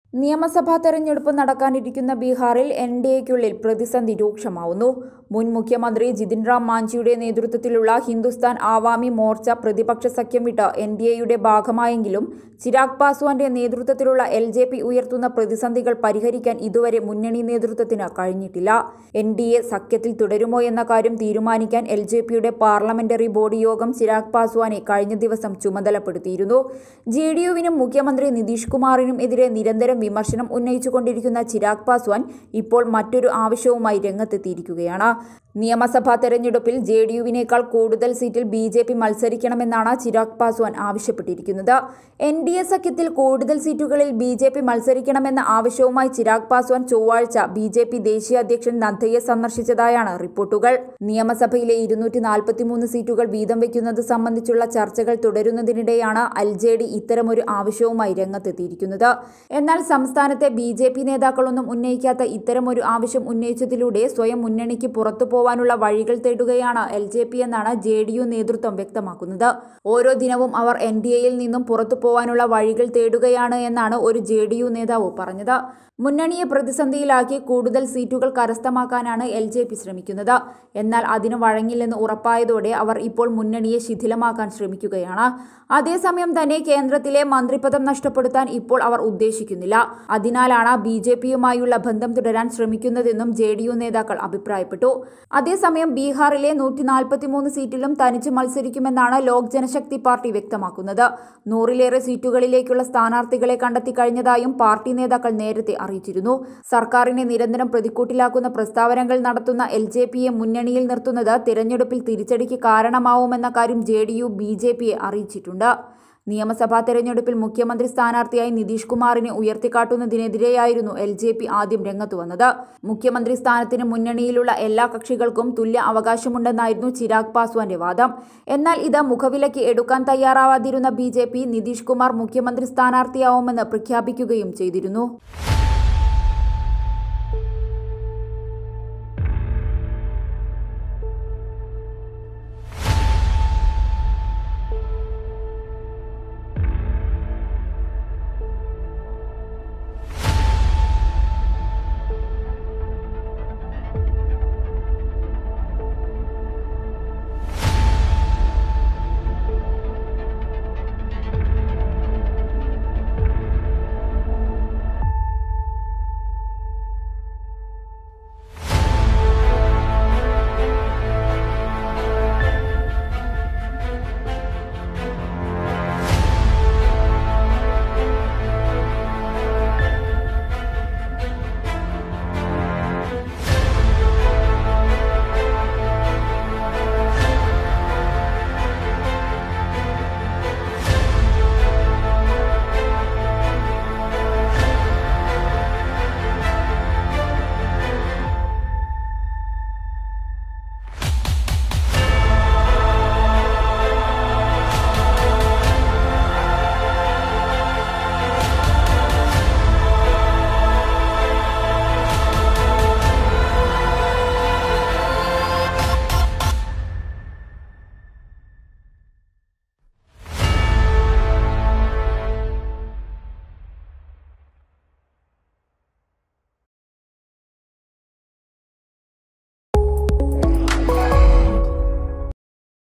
നിയമസഭാ തെരഞ്ഞെടുപ്പ് നടക്കാനിരിക്കുന്ന ബീഹാറിൽ എൻ ഡി എക്കുള്ളിൽ പ്രതിസന്ധി രൂക്ഷമാവുന്നു മുൻ മുഖ്യമന്ത്രി ജിതിൻ റാം മാഞ്ചിയുടെ നേതൃത്വത്തിലുള്ള ഹിന്ദുസ്ഥാൻ ആവാമി മോർച്ച പ്രതിപക്ഷ സഖ്യം വിട്ട് എൻ ഡി എയുടെ ഭാഗമായെങ്കിലും ചിരാഗ് പാസ്വാന്റെ നേതൃത്വത്തിലുള്ള എൽ ജെ പി ഉയർത്തുന്ന പ്രതിസന്ധികൾ പരിഹരിക്കാൻ ഇതുവരെ മുന്നണി നേതൃത്വത്തിന് കഴിഞ്ഞിട്ടില്ല എൻ ഡി എ സഖ്യത്തിൽ തുടരുമോ എന്ന കാര്യം തീരുമാനിക്കാൻ എൽ ജെ പിയുടെ പാർലമെന്ററി ബോഡി യോഗം ചിരാഗ് പാസ്വാനെ കഴിഞ്ഞ ദിവസം ചുമതലപ്പെടുത്തിയിരുന്നു ജെ ഡി യുവിനും മുഖ്യമന്ത്രി നിതീഷ് കുമാറിനും എതിരെ നിരന്തരം വിമർശനം ഉന്നയിച്ചുകൊണ്ടിരിക്കുന്ന ചിരാഗ് പാസ്വാൻ ഇപ്പോൾ മറ്റൊരു ആവശ്യവുമായി രംഗത്തെത്തിയിരിക്കുകയാണ് നിയമസഭാ തെരഞ്ഞെടുപ്പിൽ ജെ ഡി യുവിനേക്കാൾ കൂടുതൽ സീറ്റിൽ ബി ജെ പി മത്സരിക്കണമെന്നാണ് ചിരാഗ് പാസ്വാൻ ആവശ്യപ്പെട്ടിരിക്കുന്നത് എൻ ഡി എ സഖ്യത്തിൽ കൂടുതൽ സീറ്റുകളിൽ ബി ജെ പി മത്സരിക്കണമെന്ന ആവശ്യവുമായി ചിരാഗ് പാസ്വാൻ ചൊവ്വാഴ്ച ബി ജെ പി ദേശീയ അധ്യക്ഷൻ നദ്ദയെ സന്ദർശിച്ചതായാണ് റിപ്പോർട്ടുകൾ നിയമസഭയിലെ ഇരുന്നൂറ്റി നാൽപ്പത്തിമൂന്ന് സീറ്റുകൾ വീതം വയ്ക്കുന്നത് സംബന്ധിച്ചുള്ള ചർച്ചകൾ തുടരുന്നതിനിടെയാണ് അൽ ജെ ഡി ഇത്തരമൊരു ആവശ്യവുമായി രംഗത്തെത്തിയിരിക്കുന്നത് എന്നാൽ സംസ്ഥാനത്തെ ബി ജെ പി നേതാക്കളൊന്നും ഉന്നയിക്കാത്ത ഇത്തരമൊരു ആവശ്യം ഉന്നയിച്ചതിലൂടെ സ്വയം മുന്നണിക്ക് പുറത്തു പോവാനുള്ള വഴികൾ തേടുകയാണ് എൽ ജെ പി എന്നാണ് ജെ ഡി യു നേതൃത്വം വ്യക്തമാക്കുന്നത് ഓരോ ദിനവും അവർ എൻ ഡി എയിൽ നിന്നും പുറത്തു പോവാനുള്ള വഴികൾ തേടുകയാണ് എന്നാണ് ഒരു ജെ ഡി യു നേതാവ് പറഞ്ഞത് മുന്നണിയെ പ്രതിസന്ധിയിലാക്കി കൂടുതൽ സീറ്റുകൾ കരസ്ഥമാക്കാനാണ് എൽ ജെ പി ശ്രമിക്കുന്നത് എന്നാൽ അതിന് വഴങ്ങില്ലെന്ന് ഉറപ്പായതോടെ അവർ ഇപ്പോൾ മുന്നണിയെ ശിഥിലമാക്കാൻ ശ്രമിക്കുകയാണ് അതേസമയം തന്നെ കേന്ദ്രത്തിലെ മന്ത്രിപദം നഷ്ടപ്പെടുത്താൻ ഇപ്പോൾ അവർ ഉദ്ദേശിക്കുന്നില്ല അതിനാലാണ് ബി ജെ പിയുമായുള്ള ബന്ധം തുടരാൻ ശ്രമിക്കുന്നതെന്നും ജെ ഡി യു നേതാക്കൾ അഭിപ്രായപ്പെട്ടു അതേസമയം ബീഹാറിലെ നൂറ്റി നാൽപ്പത്തിമൂന്ന് സീറ്റിലും തനിച്ച് മത്സരിക്കുമെന്നാണ് ലോക് ജനശക്തി പാർട്ടി വ്യക്തമാക്കുന്നത് നൂറിലേറെ സീറ്റുകളിലേക്കുള്ള സ്ഥാനാർത്ഥികളെ കണ്ടെത്തി കഴിഞ്ഞതായും പാർട്ടി നേതാക്കൾ നേരത്തെ അറിയിച്ചിരുന്നു സർക്കാരിനെ നിരന്തരം പ്രതിക്കൂട്ടിലാക്കുന്ന പ്രസ്താവനകൾ നടത്തുന്ന എൽ ജെ പിയെ മുന്നണിയിൽ നിർത്തുന്നത് തിരഞ്ഞെടുപ്പിൽ തിരിച്ചടിക്ക് കാരണമാവുമെന്ന കാര്യം J D U B J പിയെ അറിയിച്ചിട്ടുണ്ട് നിയമസഭാ തെരഞ്ഞെടുപ്പിൽ മുഖ്യമന്ത്രി സ്ഥാനാർത്ഥിയായി നിതീഷ് കുമാറിനെ ഉയർത്തിക്കാട്ടുന്നതിനെതിരെയായിരുന്നു എൽ ജെ പി ആദ്യം രംഗത്തു വന്നത് മുഖ്യമന്ത്രി സ്ഥാനത്തിന് മുന്നണിയിലുള്ള എല്ലാ കക്ഷികൾക്കും തുല്യ അവകാശമുണ്ടെന്നായിരുന്നു ചിരാഗ് പാസ്വാന്റെ വാദം എന്നാൽ ഇത് മുഖവിലയ്ക്ക് എടുക്കാൻ തയ്യാറാവാതിരുന്ന B J P Nitish Kumar മുഖ്യമന്ത്രി സ്ഥാനാർത്ഥിയാവുമെന്ന് പ്രഖ്യാപിക്കുകയും ചെയ്തിരുന്നു